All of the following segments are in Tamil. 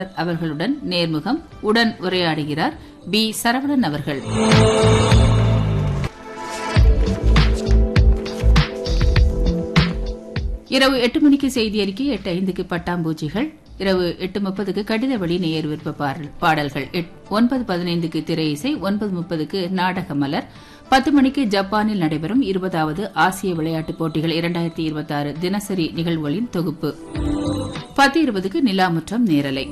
அவர்களுடன் நேர்முகம் உடன் உரையாடுகிறார் பி சரவணன் அவர்கள் இரவு எட்டு மணிக்கு செய்தி அறிக்கை எட்டு ஐந்துக்கு பட்டாம்பூச்சிகள் இரவு எட்டு முப்பதுக்கு கடித வழி நேயர் விருப்ப பாடல்- பாடல்கள் எட்- ஒன்பது பதினைந்துக்கு திரை இசை ஒன்பது முப்பதுக்கு நாடக மலர் பத்து மணிக்கு ஜப்பானில் நடைபெறும் இருபதாவது ஆசிய விளையாட்டுப் போட்டிகள் இரண்டாயிரத்தி இருபத்தி ஆறு தினசரி நிகழ்வுகளின் தொகுப்பு பத்து இருபதுக்கு நிலாமுற்றம் நேரலை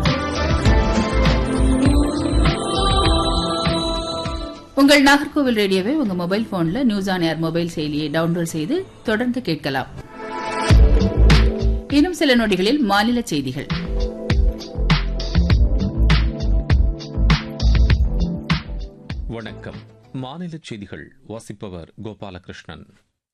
உங்கள் நாகர்கோவில் ரேடியோவை உங்க mobile phone news on air mobile செயலியை டவுன்லோட் செய்து தொடர்ந்து கேட்கலாம் இன்னும் சில நொடிகளில் மாநில செய்திகள் வணக்கம் மாநில செய்திகள் வாசிப்பவர் கோபாலகிருஷ்ணன்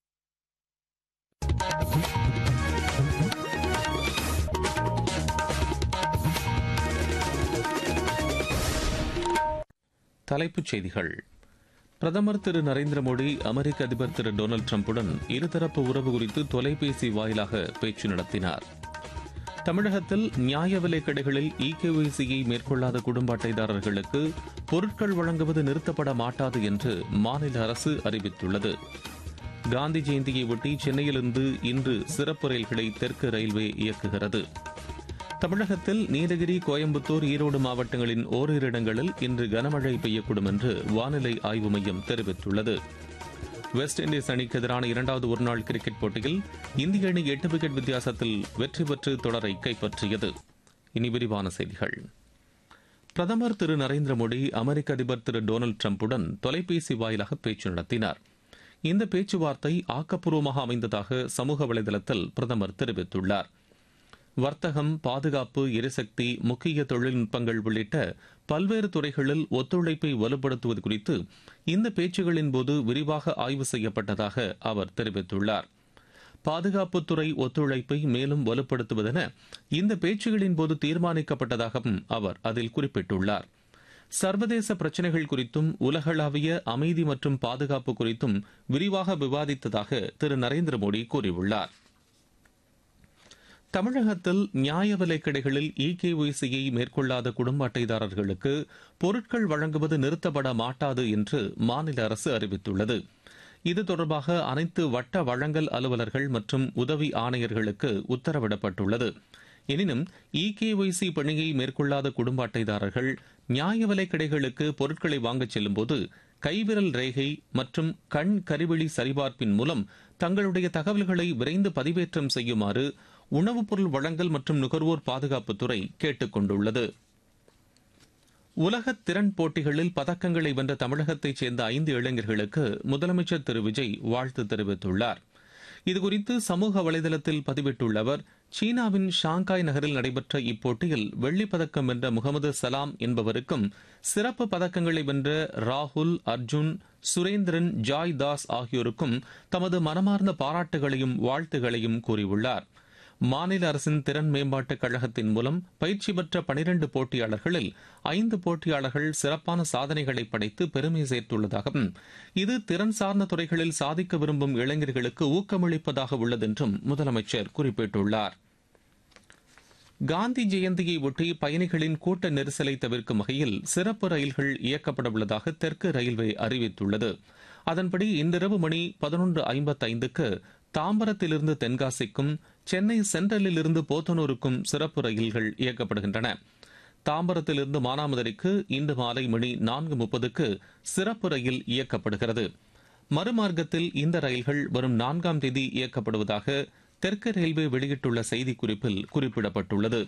தலைப்புச் செய்திகள் பிரதமர் திரு நரேந்திர மோடி அமெரிக்க அதிபர் திரு டொனால்டு டிரம்புடன் இருதரப்பு உறவு குறித்து தொலைபேசி வாயிலாக பேச்சு நடத்தினார் தமிழகத்தில் நியாய விலைக் கடைகளில் இகேஒய்சியை மேற்கொள்ளாத குடும்ப அட்டைதாரர்களுக்கு பொருட்கள் வழங்குவது நிறுத்தப்பட மாட்டாது என்று மாநில அரசு அறிவித்துள்ளது காந்தி ஜெயந்தியை ஒட்டி சென்னையிலிருந்து இன்று சிறப்பு ரயில்களை தெற்கு ரயில்வே இயக்குகிறது தமிழகத்தில் நீலகிரி கோயம்புத்தூர் ஈரோடு மாவட்டங்களின் ஓரிரு இடங்களில் இன்று கனமழை பெய்யக்கூடும் என்று வானிலை ஆய்வு மையம் தெரிவித்துள்ளது வெஸ்ட் இண்டீஸ் அணிக்கு எதிரான இரண்டாவது ஒருநாள் கிரிக்கெட் போட்டியில் இந்திய அணி எட்டு விக்கெட் வித்தியாசத்தில் வெற்றி பெற்று தொடரை கைப்பற்றியது இனி விரிவான செய்திகள் பிரதமர் திரு நரேந்திர மோடி அமெரிக்க அதிபர் திரு டொனால்டு டிரம்புடன் தொலைபேசி வாயிலாக பேச்சு நடத்தினார் இந்த பேச்சுவார்த்தை ஆக்கப்பூர்வமாக அமைந்ததாக சமூக வலைதளத்தில் பிரதமர் தெரிவித்துள்ளார் வர்த்தகம் பாதுகாப்பு எரிசக்தி முக்கிய தொழில்நுட்பங்கள் உள்ளிட்ட பல்வேறு துறைகளில் ஒத்துழைப்பை வலுப்படுத்துவது குறித்து இந்த பேச்சுகளின் போது விரிவாக ஆய்வு செய்யப்பட்டதாக அவர் தெரிவித்துள்ளார் பாதுகாப்புத்துறை ஒத்துழைப்பை மேலும் வலுப்படுத்துவதென இந்த பேச்சுகளின் போது தீர்மானிக்கப்பட்டதாகவும் அவர் அதில் குறிப்பிட்டுள்ளார் சர்வதேச பிரச்சினைகள் குறித்தும் உலகளாவிய அமைதி மற்றும் பாதுகாப்பு குறித்தும் விரிவாக விவாதித்ததாக திரு நரேந்திர மோடி கூறியுள்ளார் தமிழகத்தில் நியாய விலைக் கடைகளில் இகேஒய்சியை மேற்கொள்ளாத குடும்ப அட்டைதாரர்களுக்கு பொருட்கள் வழங்குவது நிறுத்தப்பட மாட்டாது என்று மாநில அரசு அறிவித்துள்ளது இது தொடர்பாக அனைத்து வட்ட வழங்கல் அலுவலர்கள் மற்றும் உதவி ஆணையர்களுக்கு உத்தரவிடப்பட்டுள்ளது எனினும் இகேஒய்சி பணியை மேற்கொள்ளாத குடும்ப அட்டைதாரர்கள் நியாய விலைக் கடைகளுக்கு பொருட்களை வாங்கச் செல்லும்போது கைவிரல் ரேகை மற்றும் கண் கருவிழி சரிபார்ப்பின் மூலம் தங்களுடைய தகவல்களை விரைந்து பதிவேற்றம் செய்யுமாறு உணவுப் பொருள் வழங்கல் மற்றும் நுகர்வோர் பாதுகாப்புத்துறை கேட்டுக் கொண்டுள்ளது உலக திறன் போட்டிகளில் பதக்கங்களை வென்ற தமிழகத்தைச் சேர்ந்த ஐந்து இளைஞர்களுக்கு முதலமைச்சர் திரு விஜய் வாழ்த்து தெரிவித்துள்ளார் இதுகுறித்து சமூக வலைதளத்தில் பதிவிட்டுள்ள அவர் சீனாவின் ஷாங்காய் நகரில் நடைபெற்ற இப்போட்டியில் வெள்ளிப் பதக்கம் வென்ற முகமது சலாம் என்பவருக்கும் சிறப்பு பதக்கங்களை வென்ற ராகுல் அர்ஜுன் சுரேந்திரன் ஜாய் தாஸ் ஆகியோருக்கும் தமது மனமார்ந்த பாராட்டுகளையும் வாழ்த்துகளையும் கூறியுள்ளார் மாநில அரசின் திறன் மேம்பாட்டுக் கழகத்தின் மூலம் பயிற்சி பெற்ற பனிரண்டு போட்டியாளர்களில் ஐந்து போட்டியாளர்கள் சிறப்பான சாதனைகளை படைத்து பெருமை சேர்த்துள்ளதாகவும் இது திறன் சார்ந்த துறைகளில் சாதிக்க விரும்பும் இளைஞர்களுக்கு ஊக்கமளிப்பதாக உள்ளதென்றும் முதலமைச்சர் குறிப்பிட்டுள்ளார் காந்தி ஜெயந்தியை ஒட்டி பயணிகளின் கூட்ட நெரிசலை தவிர்க்கும் வகையில் சிறப்பு ரயில்கள் இயக்கப்பட உள்ளதாக தெற்கு ரயில்வே அறிவித்துள்ளது அதன்படி இன்றிரவு மணி பதினொன்று ஐம்பத்தைந்துக்கு தாம்பரத்திலிருந்து தென்காசிக்கும் சென்னை சென்ட்ரலில் இருந்து போத்தனூருக்கும் சிறப்பு ரயில்கள் இயக்கப்படுகின்றன தாம்பரத்திலிருந்து மானாமதுரைக்கு இன்று மாலை மணி நான்கு முப்பதுக்கு சிறப்பு ரயில் இயக்கப்படுகிறது மறுமார்க்கத்தில் இந்த ரயில்கள் வரும் நான்காம் தேதி இயக்கப்படுவதாக தெற்கு ரயில்வே வெளியிட்டுள்ள செய்திக்குறிப்பில் குறிப்பிடப்பட்டுள்ளது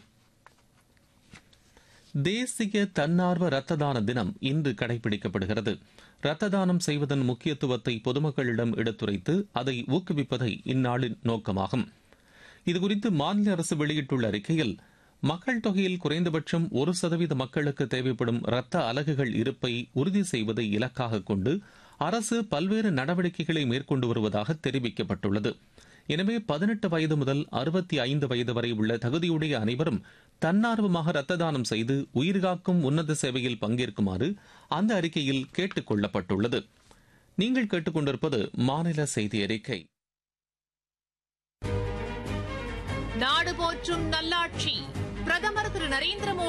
தேசிய தன்னார்வ ரத்த தான தினம் இன்று கடைபிடிக்கப்படுகிறது ரத்த தானம் செய்வதன் முக்கியத்துவத்தை பொதுமக்களிடம் எடுத்துரைத்து அதை ஊக்குவிப்பதை இந்நாளின் நோக்கமாகும் இதுகுறித்து மாநில அரசு வெளியிட்டுள்ள அறிக்கையில் மக்கள் தொகையில் குறைந்தபட்சம் ஒரு சதவீத மக்களுக்கு தேவைப்படும் இரத்த அலகுகள் இருப்பை உறுதி செய்வதை இலக்காக கொண்டு அரசு பல்வேறு நடவடிக்கைகளை மேற்கொண்டு வருவதாக தெரிவிக்கப்பட்டுள்ளது எனவே பதினெட்டு வயது முதல் அறுபத்தி ஐந்து வயது வரை உள்ள தகுதியுடைய அனைவரும் தன்னார்வமாக ரத்த தானம் செய்து உயிர்காக்கும் உன்னத சேவையில் பங்கேற்குமாறு அந்த அறிக்கையில் கேட்டுக் கொள்ளப்பட்டுள்ளது நீங்கள் கேட்டுக்கொண்டிருப்பது மாநில செய்தி அறிக்கை நாடு போற்றும் நல்லாட்சி பிரதமர் திரு நரேந்திர மோடி